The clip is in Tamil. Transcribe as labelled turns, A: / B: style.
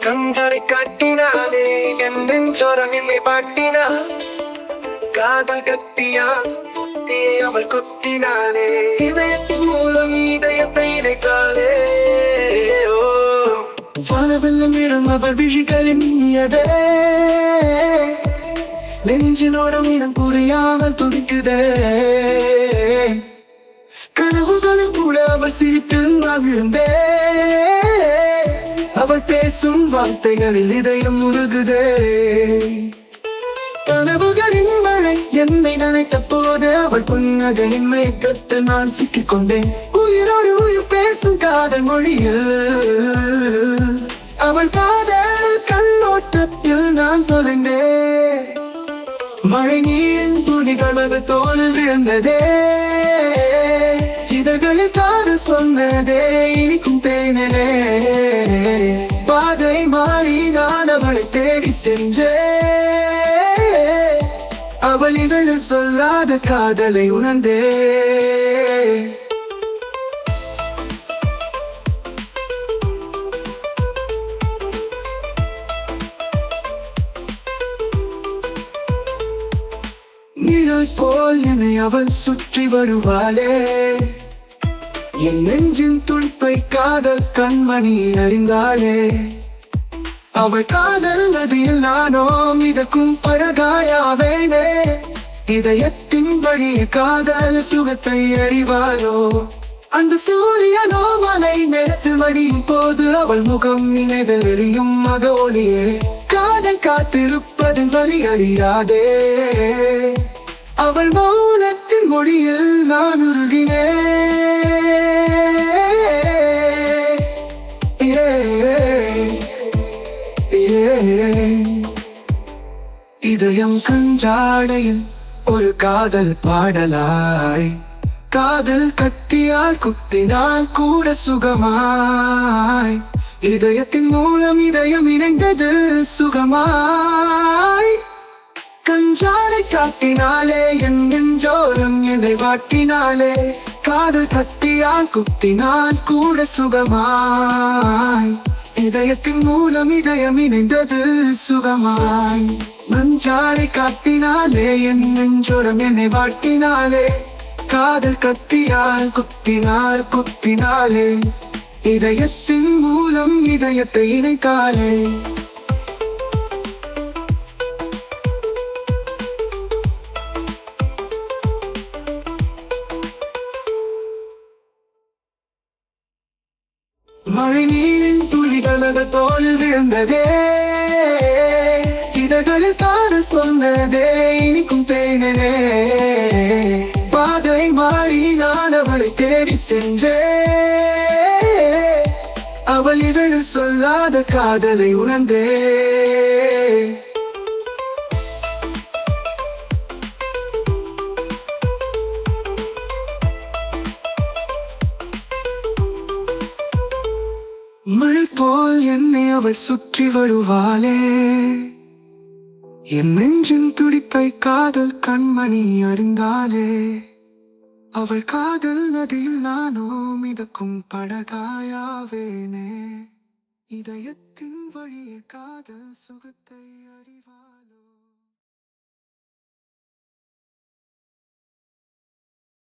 A: கஞ்சரை கட்டினாலே என் நெஞ்சோரமில்லை பாட்டினாள் காதல் கத்தியா நீ அவள் கொத்தினாலே இதயத்தின் மூலம் இதயத்தை இணைத்தாளே ஓ வானவெல்ல நிறம் அவள் விழிகளின் எதே நெஞ்சினோரம் இனம் புரியாமல் துடிக்குதே கனவுகளில் கூட அவள் சிரிப்பில் நான் விழுந்தே அவள் பேசும் வார்த்தைகளில் இதயம் உருகுதே கனவுகளின் மழை என்னை நினைத்த போது அவள் புன்னகையின் மயக்கத்து நான் சிக்கிக் கொண்டேன் உயிரோடு உயிர் பேசும் காதல் மொழியில் அவள் காதல் கண்ணோட்டத்தில் நான் தொலைந்தேன் மழை நீரின் துளிகள் அது தோலில் விழுந்ததே இதழ்களில் காதல் சொன்னதே இனிக்கும் தேனே பாதை மாறி நான் அவளை தேடி சென்றே அவள் இதழில் சொல்லாத காதலை உணர்ந்தே நிழல் போல் என்னை அவள் சுற்றி வருவாளே என் நெஞ்சின் துடிப்பை காதல் கண்மணி அறிந்தாளே அவள் காதல் நதியில் நானோ மிதக்கும் படகாயாவேனே இதயத்தின் வழிய காதல் சுகத்தை அறிவாரோ அந்த சூரியனோ மலை நேரத்து மடியும் போது அவள் முகம் நினைவில் எரியும் மக ஒளியே காதல் காத்திருப்பதன் வழி அறியாதே அவள் மௌனத்தின் மொழியில் நான் உருகினேன் இதயம் கஞ்சாடையில் ஒரு காதல் பாடலாய் காதல் கத்தியால் குத்தினால் கூட சுகமாய் இதயத்தின் மூலம் இதயம் இணைந்தது சுகமாய் கஞ்சாரை காட்டினாலே என் நெஞ்சோரம் என்னை வாட்டினாலே காதல் கத்தியால் குத்தினால் கூட சுகமாய் இதயத்தின் மூலம் இதயம் இணைந்தது சுகமாய் நஞ்சாரை காட்டினாலே என் நெஞ்சோரம் என்னை வாட்டினாலே காதல் கத்தியால் குத்தினால் குத்தினாலே இதயத்தின் மூலம் இதயத்தை இணைத்தாலே மழை நீரின் துளிகளது தோல் விழுந்ததே இதழ்களில் காத சொன்னதே இனிக்கும் தேனே பாதை மாறி நான் அவளை தேடி சென்றே அவள் இதழில் சொல்லாத காதலை உணர்ந்தே மழை போல் என்னை அவள் சுற்றி வருவாளே என் நெஞ்சின் துடிப்பை காதல் கண்மணி அறிந்தாளே அவள் காதல் நதியில் நானோ மிதக்கும் படகாயாவேனே இதயத்தின் வழியே காதல் சுகத்தை அறிவாள்